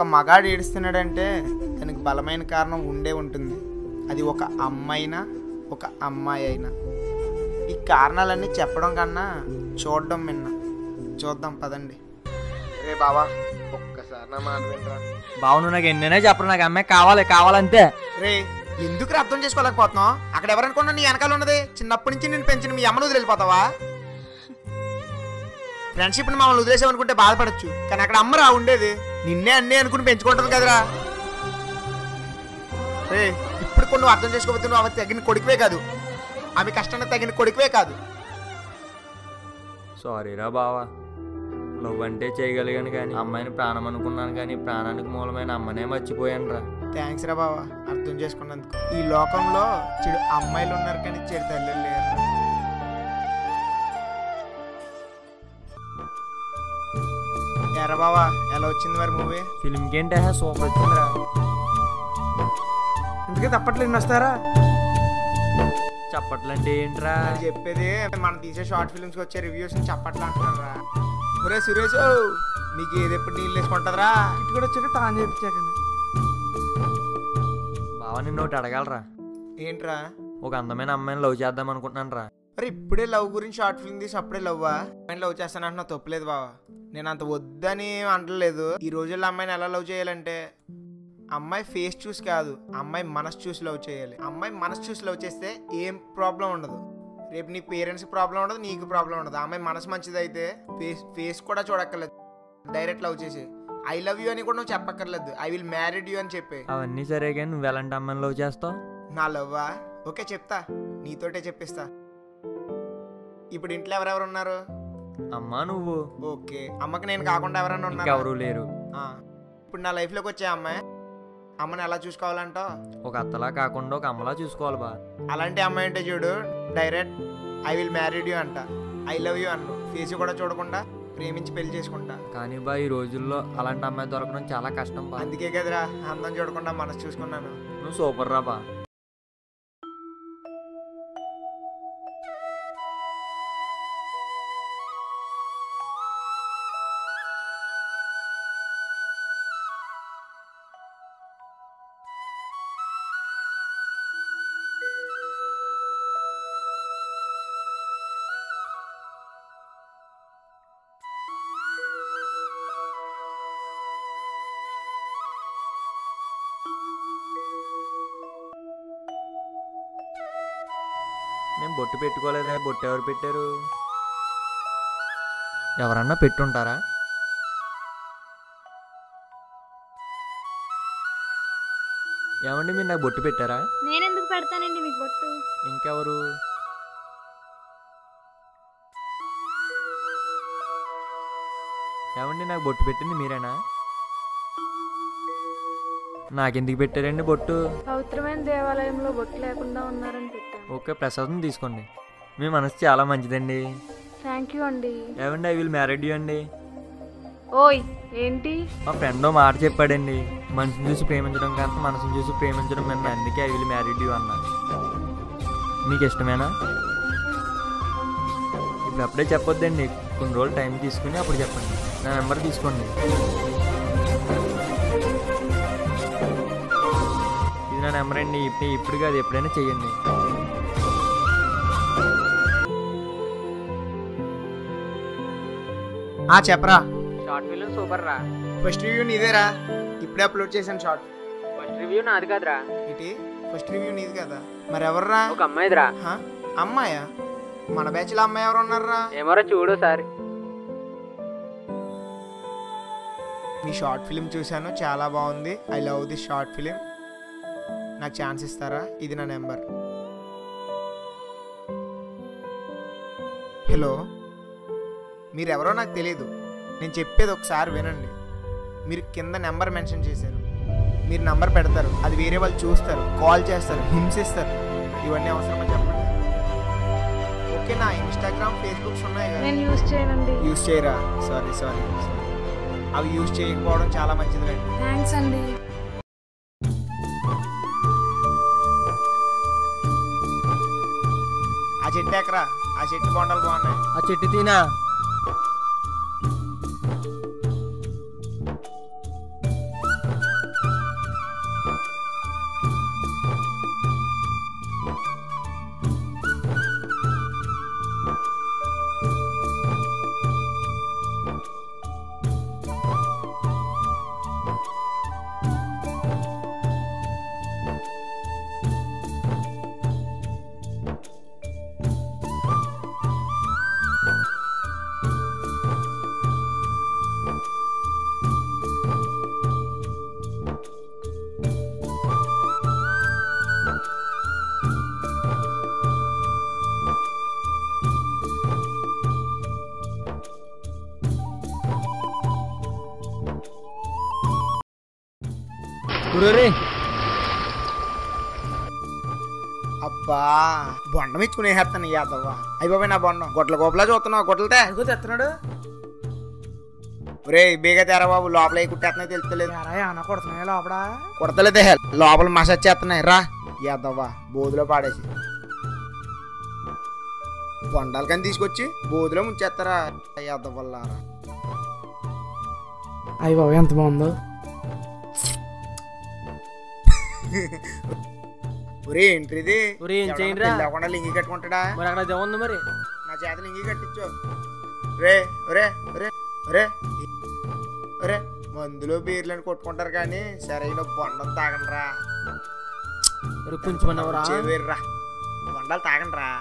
మగాడు ఏడుస్తున్నాడంటే దానికి బలమైన కారణం ఉండే ఉంటుంది అది ఒక అమ్మైనా ఒక అమ్మాయి అయినా ఈ కారణాలన్నీ చెప్పడం కన్నా చూడడం విన్న చూద్దాం పదండి రే బావా ఒక్కసారి నా మాట వినరా బావును నాకు ఎన్నైనా చెప్పరు నాకు అమ్మాయి కావాలి కావాలంతే రే ఎందుకు రా అర్థం చేసుకోలేకపోతున్నావు అక్కడ ఎవరనుకున్నా నీ వెనకాల ఉన్నది చిన్నప్పటి నుంచి నేను పెంచిన మీ అమ్మను వదిలిపోతావా ఫ్రెండ్షిప్ మమ్మల్ని వదిలేసామనుకుంటే బాధపడచ్చు కానీ అక్కడ అమ్మ రా ఉండేది నిన్నే అన్నీ అనుకుని పెంచుకుంటుంది కదరా రే ఇప్పుడు కొన్ని నువ్వు అర్థం చేసుకోకపోతే నువ్వు ఆమె తగిన కొడుకువే కాదు ఆమె కష్టానికి తగిన కొడుకువే కాదు సారీరా బావా లవ్ అంటే చేయగలిగాను కానీ అమ్మాయిని ప్రాణం అనుకున్నాను కానీ ప్రాణానికి మూలమైన అమ్మనే మర్చిపోయాను రా థ్యాంక్స్ రా బావా అర్థం చేసుకున్నందుకు ఈ లోకంలో చెడు అమ్మాయిలు ఉన్నారు కానీ చెడు తల్లులు లేరు ఎరా బావా ఎలా వచ్చింది మరి మూవీ ఫిల్మ్కి ఏంటి సూపర్ వచ్చిందిరా ఇందుకే తప్పట్లు ఎన్ని వస్తారా చప్పట్లంటే ఏంట్రా అది చెప్పేది మనం తీసే షార్ట్ ఫిల్మ్స్ వచ్చే రివ్యూస్ చెప్పట్లా అంటున్నారా ఒరే సురేష్ నీకు ఏది ఎప్పుడు నీళ్ళు వేసుకుంటుందిరా ఇటు కూడా వచ్చాక తాను చేయించాక బావ నిన్ను ఒకటి అడగాలరా ఏంట్రా ఒక అందమైన అమ్మాయిని లవ్ చేద్దాం అనుకుంటున్నాను రా మరి ఇప్పుడే లవ్ గురించి షార్ట్ ఫిల్మ్ తీసి అప్పుడే లవ్వా నేను లవ్ చేస్తానంటున్నా తప్పులేదు బావా నేను అంత వద్దని అంటలేదు ఈ రోజుల్లో అమ్మాయిని ఎలా లవ్ చేయాలంటే అమ్మాయి ఫేస్ చూసి కాదు అమ్మాయి మనసు చూసి లవ్ చేయాలి అమ్మాయి మనసు చూసి లవ్ చేస్తే ఏం ప్రాబ్లం ఉండదు రేపు నీ పేరెంట్స్ ప్రాబ్లం ఉండదు నీకు ప్రాబ్లం ఉండదు అమ్మాయి మనసు మంచిది అయితే ఫేస్ ఫేస్ కూడా చూడక్కర్లేదు డైరెక్ట్ లవ్ చేసి ఐ లవ్ యూ అని కూడా నువ్వు చెప్పక్కర్లేదు ఐ విల్ మ్యారీడ్ యూ అని చెప్పే అవన్నీ సరే కానీ నువ్వు ఎలాంటి అమ్మాయిని లవ్ చేస్తావు నా లవ్వా ఓకే చెప్తా నీతోటే చెప్పిస్తా ఇప్పుడు ఇంట్లో ఎవరెవరు ఉన్నారు అమ్మా నువ్వు ఓకే అమ్మకి నేను కాకుండా ఎవరైనా ఉన్నారు ఇంకెవరూ లేరు ఇప్పుడు నా లైఫ్లోకి వచ్చే అమ్మాయి అమ్మని ఎలా చూసుకోవాలంటో ఒక అత్తలా కాకుండా ఒక అమ్మలా చూసుకోవాలి బా అలాంటి అమ్మాయి అంటే చూడు direct I will married you అంట ఐ లవ్ యూ అన్ను ఫేస్ కూడా చూడకుండా ప్రేమించి పెళ్లి చేసుకుంటా కానీ బా ఈ రోజుల్లో అలాంటి అమ్మాయి దొరకడం చాలా కష్టం బా అందుకే కదరా అందం చూడకుండా మనసు చూసుకున్నాను నువ్వు సూపర్ రా బా నేను బొట్టు పెట్టుకోలేదే బొట్టు ఎవరు పెట్టారు ఎవరన్నా పెట్టుంటారా ఏమండి మీరు నాకు బొట్టు పెట్టారా నేనెందుకు పెడతానండి మీకు బొట్టు ఇంకెవరు ఏమండి నాకు బొట్టు పెట్టింది మీరేనా నాకెందుకు పెట్టారండి బొట్టు పవిత్రమైన దేవాలయంలో బొట్టు లేకుండా ఉన్నారని పెట్టాను ఓకే ప్రసాదం తీసుకోండి మీ మనసు చాలా మంచిదండి థ్యాంక్ యూ అండి ఏమండి ఐ విల్ మ్యారేడ్ యూ అండి ఓయ్ ఏంటి మా ఫ్రెండ్ ఓ మాట చెప్పాడండి మనిషిని చూసి ప్రేమించడం కన్నా మనసుని చూసి ప్రేమించడం కన్నా అందుకే ఐ విల్ మ్యారీడ్ యూ అన్నా మీకు ఇష్టమేనా ఇప్పుడు అప్పుడే చెప్పొద్దండి కొన్ని రోజులు టైం తీసుకుని అప్పుడు చెప్పండి నా నెంబర్ తీసుకోండి ఇది నా నెంబర్ అండి ఇప్పుడు ఇప్పుడు కాదు ఎప్పుడైనా చెయ్యండి ఆ చెప్పరా షార్ట్ ఫిల్మ్ సూపర్ రా ఫస్ట్ రివ్యూ నీదేరా ఇప్పుడే అప్లోడ్ చేశాను షార్ట్ ఫస్ట్ రివ్యూ నాది కాదురా ఇటీ ఫస్ట్ రివ్యూ నీది కదా మరి ఎవర్రా ఒక అమ్మాయిదిరా హా? అమ్మాయా మన బ్యాచ్లో అమ్మాయి ఎవరు ఉన్నారా ఏమోరా చూడు సార్ మీ షార్ట్ ఫిలిం చూశాను చాలా బాగుంది I love this short film నాకు ఛాన్స్ ఇస్తారా ఇది నా నెంబర్ హలో మీరెవరో నాకు తెలియదు నేను చెప్పేది ఒకసారి వినండి మీరు కింద నెంబర్ మెన్షన్ చేశారు మీరు నెంబర్ పెడతారు అది వేరే వాళ్ళు చూస్తారు కాల్ చేస్తారు హింసిస్తారు ఇవన్నీ అవసరమా చెప్పండి ఓకే నా ఇన్స్టాగ్రామ్ ఫేస్బుక్స్ ఉన్నాయి కదా నేను యూజ్ చేయనండి యూస్ చేయరా సారీ సారీ సారీ అవి యూస్ చేయకపోవడం చాలా మంచిదిలేండి థ్యాంక్స్ అండి ఆ చెట్టు ఎక్కరా ఆ చెట్టు బొండాలు బాగున్నాయి ఆ చెట్టు తినా అబ్బా బొండం ఇచ్చుకుని వేసేస్తాను యాదవ్వా అయిపోయి నా బొండం గొడ్ల గోపలా చూస్తున్నావు గొడ్లతే అదిగో తెస్తున్నాడు ఒరే బేగా తెరా బాబు లోపల ఏ కుట్టేస్తున్నాయి తెలుస్తలేదు ఎరా ఏమన్నా కొడుతున్నాయి లోపల కుడతలేదే లోపల మసాజ్ చేస్తున్నాయి రా యాదవ్వా బోధులో పాడేసి బొండాలు కానీ తీసుకొచ్చి బోధులో ముంచేస్తారా యాదవ్వల్లారా అయ్యి బాబు ఎంత బాగుందో ఒరే ఏంటిది ఒరే, ఏం చేయండిరా? లేకుండా లింగి కట్టుకుంటాడా మరి అక్కడ అదే ఉంది మరి నా చేత లింగి కట్టించు రే ఒరే ఒరే ఒరే ఒరే మందులో బీర్లను కొట్టుకుంటారు కానీ సరైన బొండం తాగండి రా మరి పుంచుమన్నావురా చేవేర్రా బొండాలు తాగండి రా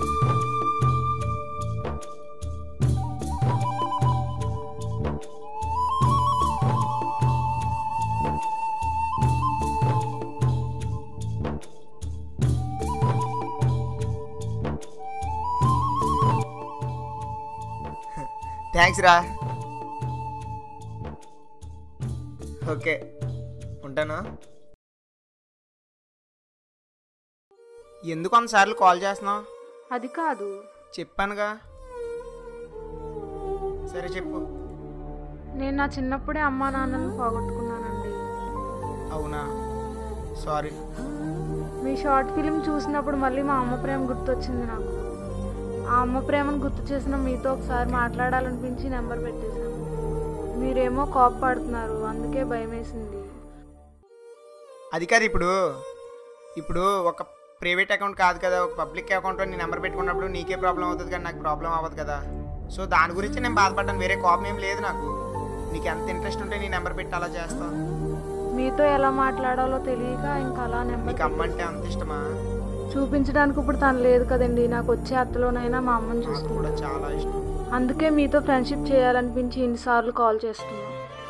థ్యాంక్స్ రా ఓకే ఉంటాను ఎందుకు కొన్నిసార్లు కాల్ చేస్తున్నావు అది కాదు చెప్పానుగా సరే చెప్పు నేను నా చిన్నప్పుడే అమ్మా నాన్నలను పోగొట్టుకున్నానండి అవునా సారీ మీ షార్ట్ ఫిలిం చూసినప్పుడు మళ్ళీ మా అమ్మ ప్రేమ గుర్తొచ్చింది నాకు ఆ అమ్మ ప్రేమను గుర్తు చేసిన మీతో ఒకసారి మాట్లాడాలనిపించి నెంబర్ పెట్టేశాను మీరేమో కోపపడుతున్నారు అందుకే భయం వేసింది అది కాదు ఇప్పుడు ఇప్పుడు ఒక ప్రైవేట్ అకౌంట్ కాదు కదా ఒక పబ్లిక్ అకౌంట్లో నీ నెంబర్ పెట్టుకున్నప్పుడు నీకే ప్రాబ్లం అవుతుంది కానీ నాకు ప్రాబ్లం అవ్వదు కదా సో దాని గురించి నేను బాధపడ్డాను వేరే కోపం ఏం లేదు నాకు నీకు ఎంత ఇంట్రెస్ట్ ఉంటే నీ నెంబర్ పెట్టి అలా చేస్తావు మీతో ఎలా మాట్లాడాలో తెలియక ఇంకా అలా నెంబర్ నీకు అమ్మ అంటే అంత ఇష్టమా చూపించడానికి ఇప్పుడు తను లేదు కదండి నాకు వచ్చే అత్తలోనైనా మా అమ్మని నాకు చూసుకుంటా కూడా చాలా ఇష్టం అందుకే మీతో ఫ్రెండ్షిప్ చేయాలనిపించి ఇన్నిసార్లు కాల్ చేస్తున్నా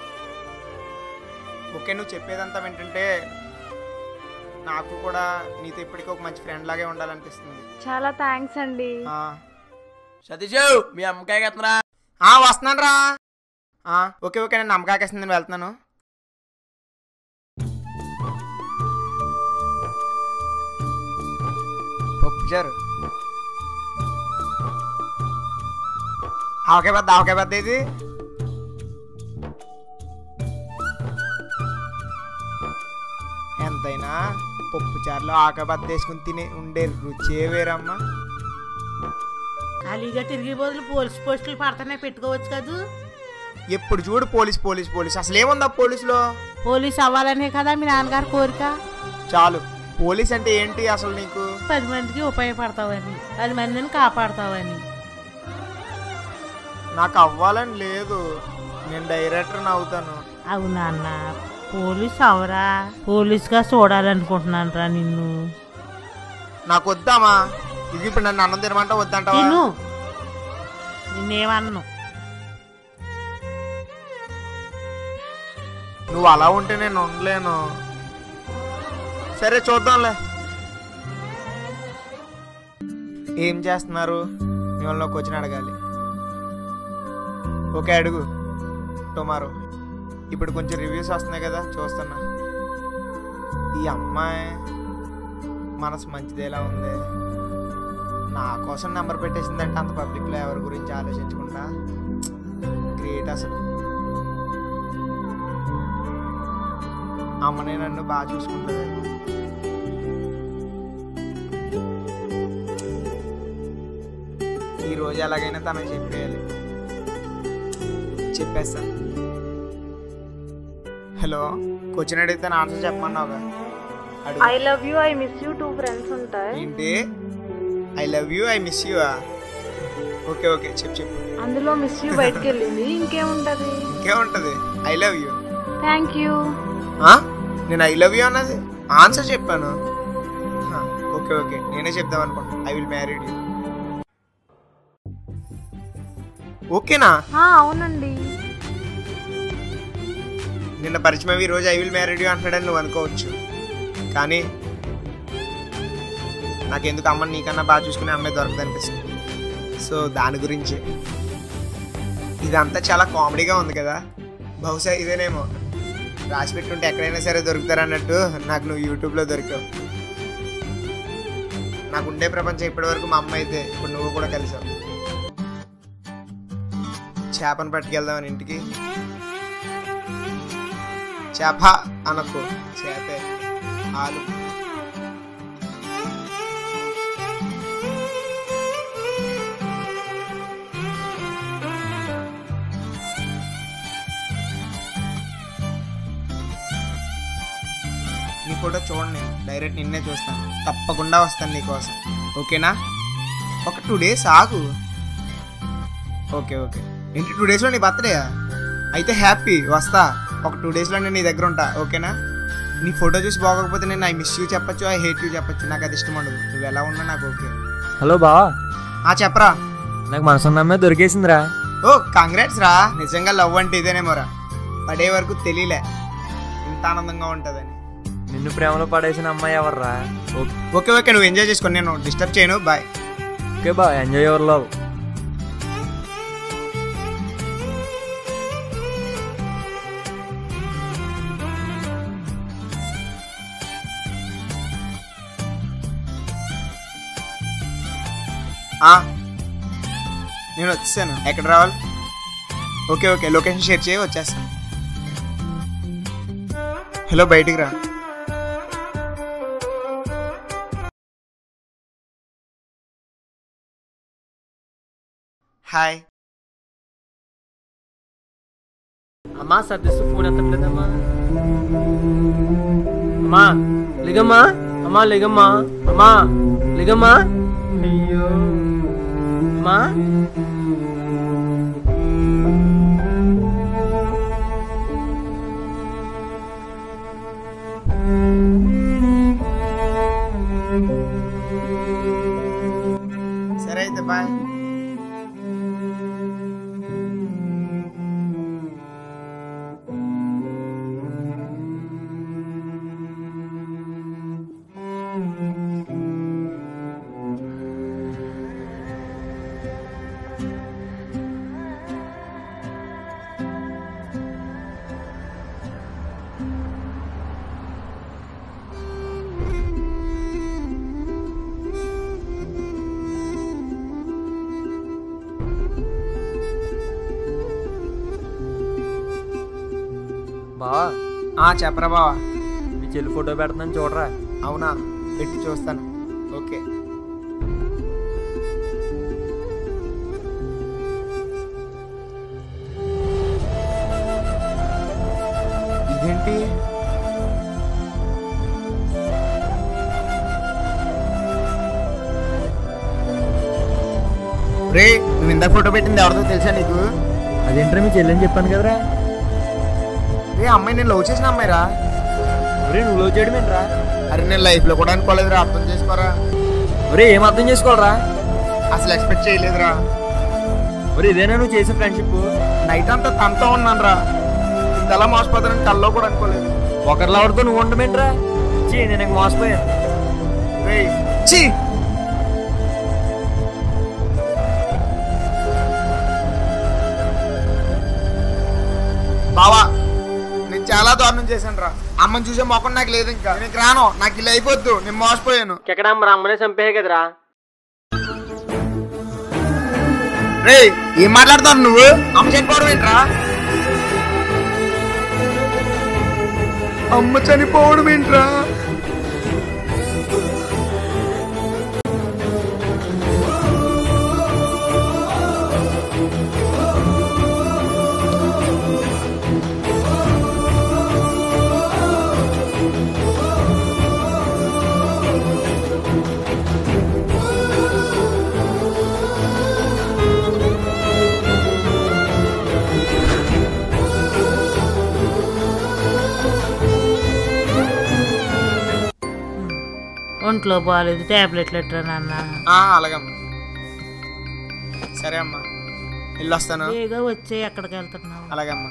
ఓకే నువ్వు చెప్పేదంతా ఏంటంటే నాకు కూడా నీతో ఇప్పటికీ ఒక మంచి ఫ్రెండ్ లాగే ఉండాలనిపిస్తుంది చాలా థ్యాంక్స్ అండి ఆ. సతీష్ మీ అమ్మకాయ కత్తరా ఆ, వస్తున్నాను రా ఆ, ఓకే ఓకే నేను నమ్మకాకేస్తుంది నేను వెళ్తున్నాను పప్పుచారు ఆవకాయ పెద్ద ఆవకాయ పెద్ద ఇది ఎంతైనా పప్పు చారులో ఆవకాయ పెద్ద వేసుకుని తినే ఉండే రుచే వేరమ్మా ఖాళీగా తిరిగి బదులు పోలీస్ పోస్టులు పడతానే పెట్టుకోవచ్చు కదూ ఎప్పుడు చూడు పోలీస్ పోలీస్ పోలీస్ అసలు ఏముందా పోలీసులో పోలీస్ అవ్వాలనే కదా మీ నాన్నగారి కోరిక చాలు పోలీస్ అంటే ఏంటి అసలు నీకు పది మందికి ఉపయోగపడతావని పది మందిని కాపాడతావని నాకు అవ్వాలని లేదు నేను డైరెక్టర్ అవుతాను అవునా అన్న పోలీస్ అవరా పోలీస్గా చూడాలనుకుంటున్నాను రా నిన్ను నాకు వద్దామా ఇది ఇప్పుడు నన్ను అన్నం తినమంటా వద్దంటావా తిను నిన్నేమన్ను నువ్వు అలా ఉంటే నేను ఉండలేను సరే చూద్దాంలే ఏం చేస్తున్నారు మిమ్మల్ని ఒక క్వశ్చన్ అడగాలి ఓకే అడుగు టుమారో ఇప్పుడు కొంచెం రివ్యూస్ వస్తున్నాయి కదా చూస్తున్నా ఈ అమ్మాయి మనసు మంచిదేలా ఉంది నా కోసం నెంబర్ పెట్టేసిందంటే అంత పబ్లిక్లో ఎవరి గురించి ఆలోచించకుండా గ్రేట్ అసలు అమ్మనే నన్ను బాగా చూసుకుంటుంది ఈ రోజు ఎలాగైనా తనకు చెప్పేయాలి చెప్పేస్తాను హలో క్వశ్చన్ అడిగితే నా ఆన్సర్ చెప్పమన్నావుగా అడుగు I love you I miss you two friends ఉంటాయి ఏంటి I love you I miss you okay okay చెప్పు చెప్పు అందులో మిస్ యూ బయటకు వెళ్ళింది ఇంకేముంటది ఇంకేముంటుంది I love you thank you నేను ఐ లవ్ యూ అన్నది ఆన్సర్ చెప్పాను హా, ఓకే ఓకే నేనే చెప్దాం అనుకుంటా ఐ విల్ మ్యారీడ్ యూ ఓకేనా అవునండి నిన్న పరిచయం అవి ఈ రోజు ఐ విల్ మ్యారీడ్ యూ అంటాడని నువ్వు అనుకోవచ్చు కానీ నాకెందుకు అమ్మ నీకన్నా బాగా చూసుకునే అమ్మాయి దొరకదు అనిపిస్తుంది సో దాని గురించి ఇదంతా చాలా కామెడీగా ఉంది కదా బహుశా ఇదేనేమో రాసి పెట్టుంటే ఎక్కడైనా సరే దొరుకుతారన్నట్టు నాకు నువ్వు యూట్యూబ్లో దొరికావు నాకు ఉండే ప్రపంచం ఇప్పటివరకు మా అమ్మ అయితే ఇప్పుడు నువ్వు కూడా కలిసావు చేపను పట్టుకెళ్దామని ఇంటికి చేప అనకు చేపే ఆలు నీ ఫోటో చూడండి డైరెక్ట్ నిన్నే చూస్తాను తప్పకుండా వస్తాను నీకోసం ఓకేనా ఒక టూ డేస్ ఆగు ఓకే ఓకే ఏంటి టూ డేస్లో నీ బర్త్డే అయితే హ్యాపీ వస్తా ఒక టూ డేస్లో నేను నీ దగ్గర ఉంటా ఓకేనా నీ ఫోటో చూసి బాగోకపోతే నేను ఐ మిస్ యూ చెప్పొచ్చు ఐ హేట్ యూ చెప్పొచ్చు నాకు అది ఇష్టం ఉండదు నువ్వు ఎలా ఉన్నా నాకు ఓకే హలో బావా ఆ చెప్పరా నాకు మనసున్న అమ్మాయి దొరికేసిందిరా ఓ కంగ్రాట్స్ రా నిజంగా లవ్ అంటే ఇదేనేమోరా పడే వరకు తెలియలే ఇంత ఆనందంగా ఉంటుందని నిన్ను ప్రేమలో పడేసిన అమ్మాయి ఎవర్రా ఓ- ఓకే ఓకే నువ్వు ఎంజాయ్ చేసుకో నేను డిస్టర్బ్ చేయను బాయ్ ఓకే బా ఎంజాయ్ యువర్ లవ్ ఆ, నేను వచ్చేసాను ఎక్కడ రావాలి ఓకే ఓకే లొకేషన్ షేర్ చేయి వచ్చేస్తాను హలో బయటికి రా హాయ్ అమ్మా సర్దిస్తూ ఫోన్ ఎత్తట్లేదమ్మా అమ్మా లిగమ్మా అమ్మా లిగమ్మా అమ్మా లిగమ్మా అయ్యో అమ్మా సరే అయితే బాయ్ బావా ఆ చెప్పరా బావా మీ చెల్లి ఫోటో పెడుతున్నాను చూడరా అవునా పెట్టి చూస్తాను ఓకే ఇదేంటి రే నువ్వు ఇందాక ఫోటో పెట్టింది ఎవరితో తెలుసా నీకు అదేంట్రా మీ చెల్లి అని చెప్పాను కదరా రే అమ్మాయి నేను లవ్ చేసిన అమ్మాయిరా ఒరే నువ్వు లవ్ చేయడం ఏంట్రా అరే నేను లైఫ్లో కూడా అనుకోలేదురా అర్థం చేసుకోరా ఒరే ఏం అర్థం చేసుకోవాలరా అసలు ఎక్స్పెక్ట్ చేయలేదురా ఒరే ఇదేనా నువ్వు చేసే ఫ్రెండ్షిప్ నైట్ అంతా తనతో ఉన్నాను రా ఇంతలా మోసపోతానని కల్లో కూడా అనుకోలేదు ఒకరి లవర్తో నువ్వు ఉండమేంట్రా చీ నేను ఇంక మోసపోయాను రేయ్ ఛీ బావా నేను చాలా దారుణం చేశాను రా అమ్మని చూసే మొక్కం నాకు లేదు ఇంకా నేను ఇంక రాను నాకు ఇలా అయిపోద్దు నేను మోసపోయాను ఎక్కడ మరి అమ్మనే చంపే కదరా రే ఏం మాట్లాడుతావు నువ్వు అమ్మ చనిపోవడం ఏంట్రా అమ్మ చనిపోవడం ఏంట్రా ఒంట్లో బాగాలేదు ట్యాబ్లెట్లు ఎట్రా నాన్న ఆ, అలాగమ్మా సరే అమ్మా వెళ్ళొస్తాను ఏగా వచ్చే ఎక్కడికి వెళ్తున్నావు అలాగమ్మా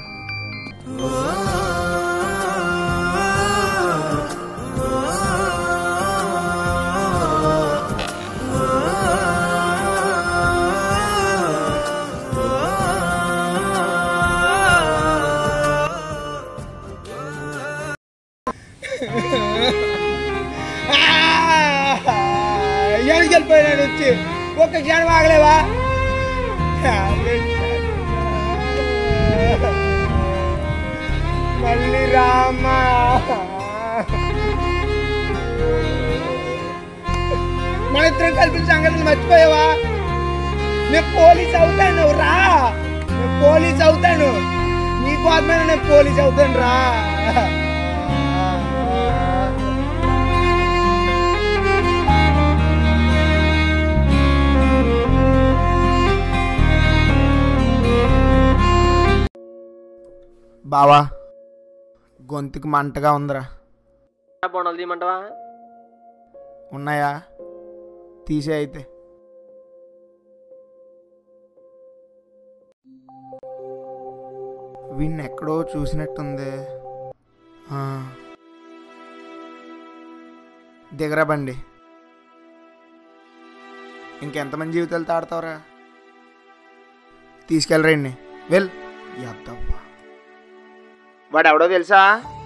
తీసుకెళ్ళిపోయినాడు వచ్చి ఒక్క క్షణం ఆగలేవా మళ్ళీ రామా మన ఇద్దరం కలిపి సంగతిని మర్చిపోయావా నేను పోలీస్ అవుతాను రా నేను పోలీస్ అవుతాను నీ కోసమైనా నేను పోలీస్ అవుతాను రా బావా గొంతుకు మంటగా ఉందిరా బొండలు తీయమంటావా ఉన్నాయా తీసే అయితే వీడిని ఎక్కడో చూసినట్టుంది ఆ. దిగరా బండి ఇంకెంతమంది జీవితాలు తాడతావురా తీసుకెళ్ళరండి వెల్ యద్దవ్వా వాడు ఎవడో తెలుసా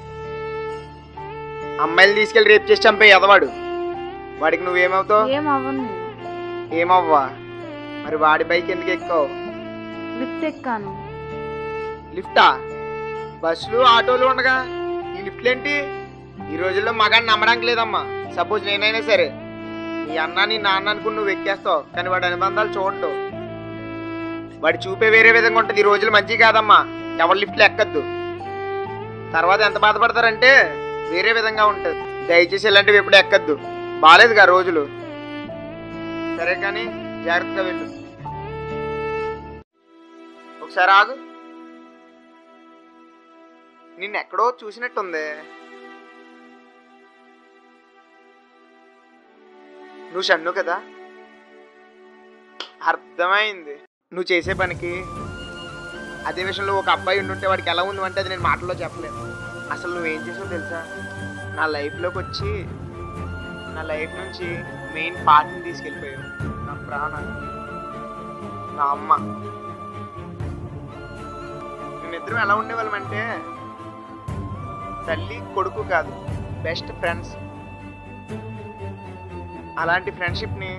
అమ్మాయిలు తీసుకెళ్ళి రేపు చేసి చంపే ఎదవాడు వాడికి నువ్వేమవుతావు ఏం అవ్వను నేను. ఏమవ్వా మరి వాడి బైక్ ఎందుకు ఎక్కావు లిఫ్ట్ ఎక్కాను లిఫ్టా బస్సులు ఆటోలు ఉండగా ఈ లిఫ్ట్లేంటి ఈ రోజుల్లో మగాన్ని నమ్మడానికి లేదమ్మా సపోజ్ నేనైనా సరే నీ అన్న నీ నాన్న అనుకుని నువ్వు ఎక్కేస్తావు కానీ వాడి అనుబంధాలు చూడటం వాడి చూపే వేరే విధంగా ఉంటుంది ఈ రోజులు మంచి కాదమ్మా ఎవరి లిఫ్ట్లు ఎక్కద్దు తర్వాత ఎంత బాధపడతారంటే వేరే విధంగా ఉంటుంది దయచేసి ఇలాంటివి ఎప్పుడు ఎక్కద్దు బాగాలేదుగా రోజులు సరే కానీ జాగ్రత్తగా వెళ్ళు ఒకసారి ఆగు నిన్ను ఎక్కడో చూసినట్టుంది నువ్వు షన్ను కదా అర్థమైంది నువ్వు చేసే పనికి అదే విషయంలో ఒక అబ్బాయి ఉండుంటే వాడికి ఎలా ఉంది అంటే అది నేను మాటల్లో చెప్పలేను అసలు నువ్వేం చేసావు తెలుసా నా లైఫ్లోకి వచ్చి నా లైఫ్ నుంచి మెయిన్ పార్ట్ని తీసుకెళ్ళిపోయావు నా ప్రాణాన్ని నా అమ్మ మేమిద్దరం ఎలా ఉండేవాళ్ళం అంటే తల్లి కొడుకు కాదు బెస్ట్ ఫ్రెండ్స్ అలాంటి ఫ్రెండ్షిప్ని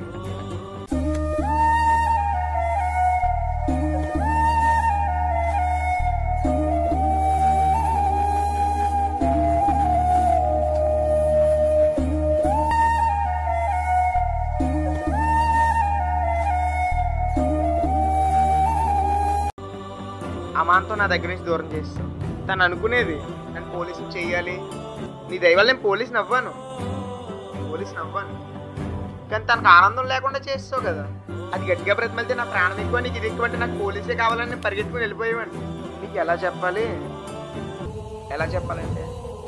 అమాంతో నా దగ్గర నుంచి దూరం చేస్తాను తను అనుకునేది నేను పోలీసుని చెయ్యాలి నీ దయవల్ల నేను పోలీసుని అవ్వాను పోలీసుని అవ్వాను కానీ తనకు ఆనందం లేకుండా చేస్తావు కదా అది గట్టిగా బ్రతిమలితే నా ప్రాణం ఎక్కువ నీకు ఇది ఎక్కువ అంటే నాకు పోలీసే కావాలని నేను పరిగెత్తుకుని వెళ్ళిపోయేవాడిని నీకు ఎలా చెప్పాలి ఎలా చెప్పాలంటే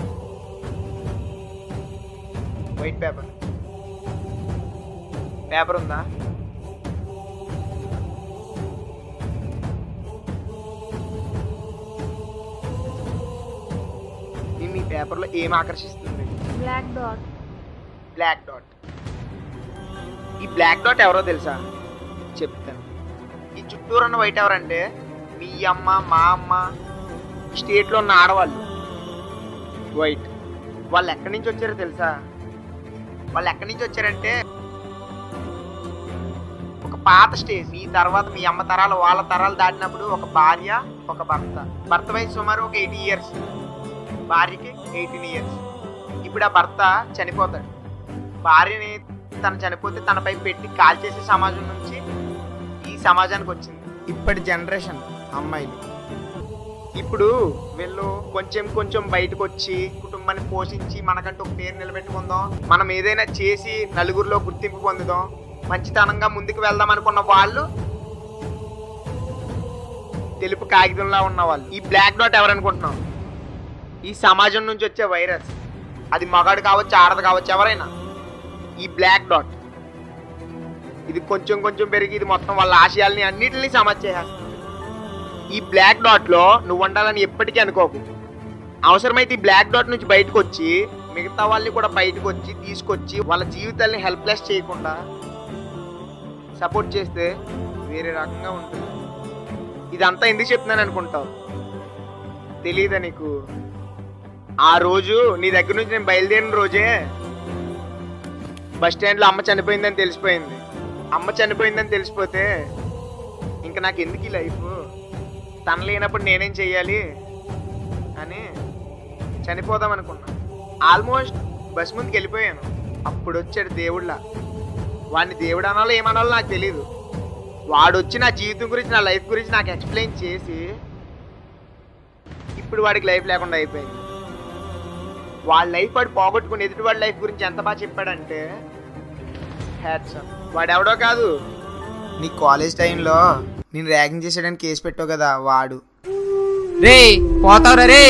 వైట్ పేపర్ పేపర్ ఉందా నిన్ను ఈ పేపర్లో ఏం ఆకర్షిస్తుంది బ్లాక్ డాట్ బ్లాక్ డాట్ ఈ బ్లాక్ డాట్ ఎవరో తెలుసా చెప్తాను ఈ చుట్టూరు ఉన్న వైట్ ఎవరంటే మీ అమ్మ మా అమ్మ ఈ స్టేట్లో ఉన్న ఆడవాళ్ళు వైట్ వాళ్ళు ఎక్కడి నుంచి వచ్చారో తెలుసా వాళ్ళు ఎక్కడి నుంచి వచ్చారంటే ఒక పాత స్టేజ్ మీ తర్వాత మీ అమ్మ తరాలు వాళ్ళ తరాలు దాటినప్పుడు ఒక భార్య ఒక భర్త భర్త వయసు సుమారు ఒక ఎయిటీ ఇయర్స్ భార్యకి ఎయిటీన్ ఇయర్స్ ఇప్పుడు ఆ భర్త చనిపోతాడు భార్యని తను చనిపోతే తనపై పెట్టి కాల్ చేసే సమాజం నుంచి ఈ సమాజానికి వచ్చింది ఇప్పటి జనరేషన్ అమ్మాయిలు ఇప్పుడు వీళ్ళు కొంచెం కొంచెం బయటకు వచ్చి కుటుంబాన్ని పోషించి మనకంటూ ఒక పేరు నిలబెట్టుకుందాం మనం ఏదైనా చేసి నలుగురిలో గుర్తింపు పొందుదాం మంచితనంగా ముందుకు వెళ్దాం అనుకున్న వాళ్ళు తెలుపు కాగితంలా ఉన్న వాళ్ళు ఈ బ్లాక్ డాట్ ఎవరనుకుంటున్నాం ఈ సమాజం నుంచి వచ్చే వైరస్ అది మగాడు కావచ్చు ఆడదు కావచ్చు ఎవరైనా ఈ బ్లాక్ డాట్ ఇది కొంచెం కొంచెం పెరిగి ఇది మొత్తం వాళ్ళ ఆశయాల్ని అన్నిటిని సమాజ్ చేసేస్తుంది ఈ బ్లాక్ డాట్ లో నువ్వు ఉండాలని ఎప్పటికీ అనుకోకు అవసరమైతే ఈ బ్లాక్ డాట్ నుంచి బయటకు వచ్చి మిగతా వాళ్ళని కూడా బయటకు వచ్చి తీసుకొచ్చి వాళ్ళ జీవితాల్ని హెల్ప్లెస్ చేయకుండా సపోర్ట్ చేస్తే వేరే రకంగా ఉంటుంది ఇదంతా ఎందుకు చెప్తున్నాను అనుకుంటావు తెలీదా నీకు ఆ రోజు నీ దగ్గర నుంచి నేను బయలుదేరిన రోజే బస్ స్టాండ్లో అమ్మ చనిపోయిందని తెలిసిపోయింది అమ్మ చనిపోయిందని తెలిసిపోతే ఇంకా నాకు ఎందుకు ఈ లైఫ్ తన లేనప్పుడు నేనేం చెయ్యాలి అని చనిపోదాం అనుకున్నా ఆల్మోస్ట్ బస్ ముందుకు వెళ్ళిపోయాను అప్పుడు వచ్చాడు దేవుళ్ళ వాడిని దేవుడు అనాలో ఏమనాలో నాకు తెలియదు వాడు వచ్చి నా జీవితం గురించి నా లైఫ్ గురించి నాకు ఎక్స్ప్లెయిన్ చేసి ఇప్పుడు వాడికి లైఫ్ లేకుండా అయిపోయింది వాళ్ళ లైఫ్ వాడు పోగొట్టుకుని ఎదుటి వాడి లైఫ్ గురించి ఎంత బాగా చెప్పాడంటే హ్యాట్స్ వాడు ఎవడో కాదు నీ కాలేజ్ టైంలో నేను ర్యాగింగ్ చేసేయడానికి కేసు పెట్టావు కదా వాడు రే పోతావురా రే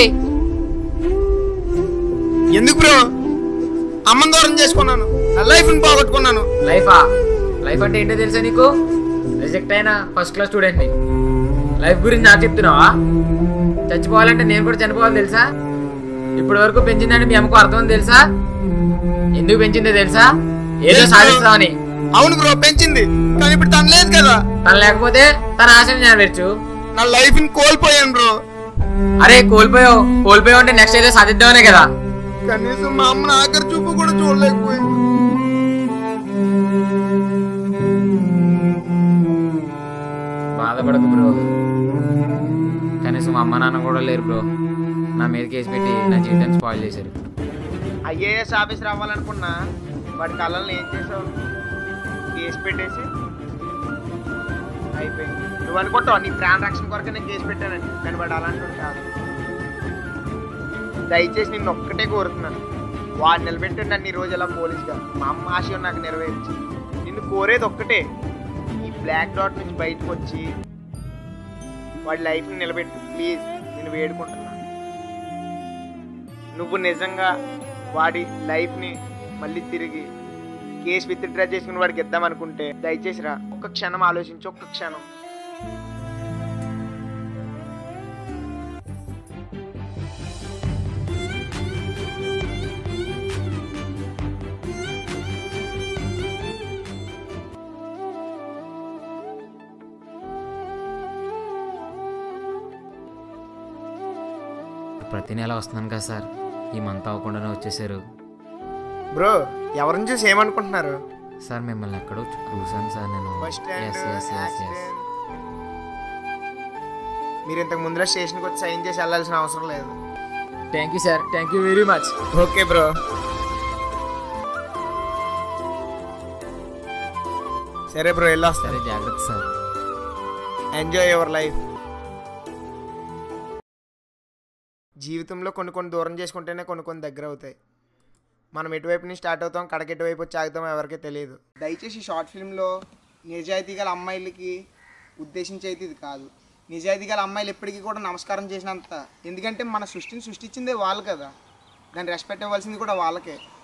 ఎందుకు బ్రో అమ్మని దూరం చేసుకున్నాను నా లైఫ్ని పోగొట్టుకున్నాను లైఫా లైఫ్ అంటే ఏంటో తెలుసా నీకు రిజెక్ట్ అయిన ఫస్ట్ క్లాస్ స్టూడెంట్ని లైఫ్ గురించి నాకు చెప్తున్నావా చచ్చిపోవాలంటే నేను కూడా చనిపోవాలి తెలుసా ఇప్పటి వరకు పెంచిందంటే మీ అమ్మకు అర్థం ఉంది తెలుసా ఎందుకు పెంచిందో తెలుసా ఏదో సాధిస్తామని అవును బ్రో పెంచింది కానీ ఇప్పుడు తను లేదు కదా తను లేకపోతే తన ఆశని నెరవేర్చు నా లైఫ్ని కోల్పోయాను బ్రో అరే కోల్పోయావు కోల్పోయావు అంటే నెక్స్ట్ ఏదో సాధిద్దామనే కదా కనీసం మా అమ్మ ఆఖరి చూపు కూడా చూడలేకపోయింది బాధపడకు బ్రో కనీసం మా అమ్మ నాన్న కూడా లేరు బ్రో నా మీద కేసు పెట్టి నా జీవితాన్ని స్పాయిల్ చేశారు ఐఏఎస్ ఆఫీసర్ అవ్వాలనుకున్నా వాడి కళ్ళని ఏం చేసావు కేసు పెట్టేసి అయిపోయింది నువ్వు అనుకుంటావు నీ ప్రాణ రక్షణ కొరకు నేను కేసు పెట్టానండి కానీ వాడు అలాంటి కాదు దయచేసి నిన్ను ఒక్కటే కోరుతున్నాను వాడు నిలబెట్టండి నన్ను ఈ రోజు ఎలా పోలీస్గా మా అమ్మ ఆశయం నాకు నెరవేర్చి నిన్ను కోరేది ఒక్కటే ఈ బ్లాక్ డాట్ నుంచి బయటకు వచ్చి వాడి లైఫ్ని నిలబెట్టు ప్లీజ్ నేను వేడుకుంటున్నాను నువ్వు నిజంగా వాడి లైఫ్ని మళ్ళీ తిరిగి కేసు విత్డ్రా చేసుకుని వాడికి ఇద్దాం అనుకుంటే దయచేసి రా ఒక్క క్షణం ఆలోచించు ఒక్క క్షణం ప్రతి నెల వస్తున్నాను కదా సార్ ఈ మంత్ అవ్వకుండానే వచ్చేసారు బ్రో ఎవరిని చూసి ఏమనుకుంటున్నారు సార్ మిమ్మల్ని ఎక్కడో చూసాను సార్ నేను bus stand yes yes yes yes accident. మీరు ఇంతకు ముందర స్టేషన్కి వచ్చి సైన్ చేసి వెళ్ళాల్సిన అవసరం లేదు thank you sir thank you very much okay bro సరే బ్రో వెళ్ళొస్తా సరే జాగ్రత్త సార్ ఎంజాయ్ యువర్ లైఫ్ జీవితంలో కొన్ని కొన్ని దూరం చేసుకుంటేనే కొన్ని కొన్ని దగ్గర అవుతాయి మనం ఎటువైపు నుంచి స్టార్ట్ అవుతాం కడకి ఎటువైపు వచ్చి ఆగుతాం ఎవరికీ తెలియదు దయచేసి షార్ట్ ఫిల్మ్లో నిజాయితీ గల అమ్మాయిలకి ఉద్దేశించి అయితే ఇది కాదు నిజాయితీ గల అమ్మాయిలు ఎప్పటికీ కూడా నమస్కారం చేసినంత ఎందుకంటే మన సృష్టిని సృష్టించిందే వాళ్ళు కదా దాన్ని రెస్పెక్ట్ ఇవ్వాల్సింది కూడా వాళ్ళకే